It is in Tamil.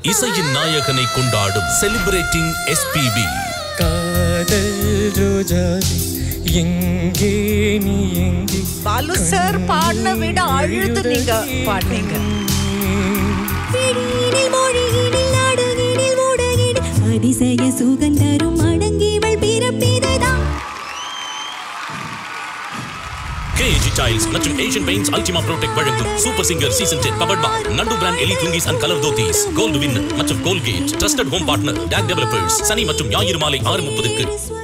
இசையின் நாயகனை கொண்டாடும் செலிப்ரேட்டிங் எஸ்பிபி காதல் ரோஜாவே எங்கே நீ எங்கே பாலு சார் பாடின விட அழுது நீங்க பாடுனீங்க விழியினில் மொழியினில் நாடுகினில் மூடுகினில் அதிசய சுகந்தரும் அடங்கிவள் பிறப்பிததான் கேஜி டைல்ஸ் மற்றும் ஏஷியன் பெயிண்ட்ஸ் அல்டிமா ப்ரோடெக்ட் வழங்கும் super singer season ten powered by நண்டு பிராண்ட் எலி lungis and colour dhotis gold win மற்றும் Colgate trusted home partner DAC developers சனி மற்றும் ஞாயிறு மாலை ஆறு முப்பதுக்கு